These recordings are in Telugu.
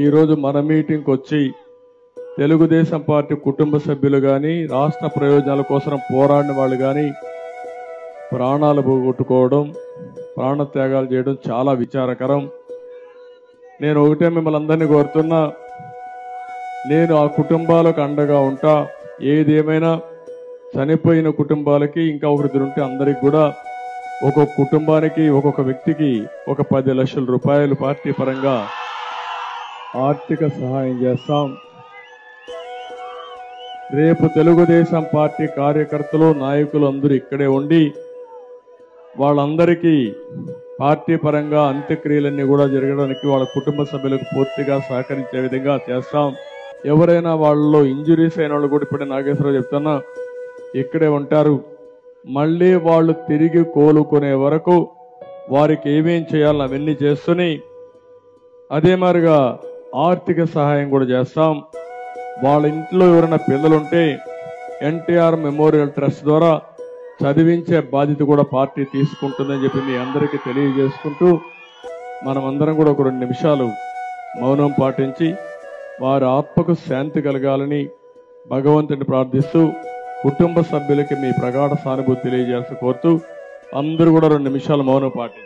ఈరోజు మన మీటింగ్కి వచ్చి తెలుగుదేశం పార్టీ కుటుంబ సభ్యులు కానీ రాష్ట్ర ప్రయోజనాల కోసం పోరాడిన వాళ్ళు కానీ ప్రాణాలు పోగొట్టుకోవడం ప్రాణత్యాగాలు చేయడం చాలా విచారకరం నేను ఒకటే మిమ్మల్ని అందరినీ కోరుతున్నా నేను ఆ కుటుంబాలకు అండగా ఉంటా ఏదేమైనా చనిపోయిన కుటుంబాలకి ఇంకా ఒకరిద్దరు ఉంటే అందరికి కూడా ఒక్కొక్క కుటుంబానికి ఒక్కొక్క వ్యక్తికి ఒక పది లక్షల రూపాయలు పార్టీ పరంగా ఆర్థిక సహాయం చేస్తాం రేపు తెలుగుదేశం పార్టీ కార్యకర్తలు నాయకులు అందరూ ఇక్కడే ఉండి వాళ్ళందరికీ పార్టీ పరంగా అంత్యక్రియలన్నీ కూడా జరగడానికి వాళ్ళ కుటుంబ సభ్యులకు పూర్తిగా సహకరించే విధంగా చేస్తాం ఎవరైనా వాళ్ళలో ఇంజురీస్ అయిన వాళ్ళు కూడా ఇప్పుడే నాగేశ్వరరావు చెప్తున్నా ఇక్కడే ఉంటారు మళ్ళీ వాళ్ళు తిరిగి కోలుకునే వరకు వారికి ఏమేం చేయాలని అవన్నీ చేస్తూనే అదే మాదిరిగా ఆర్థిక సహాయం కూడా చేస్తాం వాళ్ళ ఇంట్లో ఎవరైనా పిల్లలుంటే ఎన్టీఆర్ మెమోరియల్ ట్రస్ట్ ద్వారా చదివించే బాధ్యత కూడా పార్టీ తీసుకుంటుందని చెప్పి మీ అందరికీ తెలియజేసుకుంటూ మనమందరం కూడా ఒక రెండు నిమిషాలు మౌనం పాటించి వారి ఆత్మకు శాంతి కలగాలని భగవంతుని ప్రార్థిస్తూ కుటుంబ సభ్యులకి మీ ప్రగాఢ సానుభూతి తెలియజేయాల్సి కోరుతూ అందరూ కూడా రెండు నిమిషాలు మౌనం పాటించారు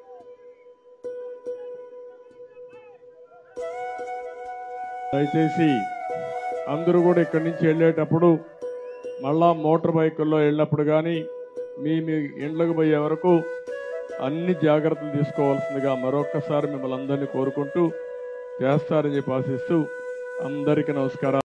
దయచేసి అందరూ కూడా ఇక్కడి నుంచి వెళ్ళేటప్పుడు మళ్ళా మోటార్ బైకుల్లో వెళ్ళినప్పుడు కానీ మీ మీ ఇండ్లకు పోయే వరకు అన్ని జాగ్రత్తలు తీసుకోవాల్సిందిగా మరొక్కసారి మిమ్మల్ని అందరినీ కోరుకుంటూ చేస్తారని చెప్పి ఆశిస్తూ అందరికీ నమస్కారం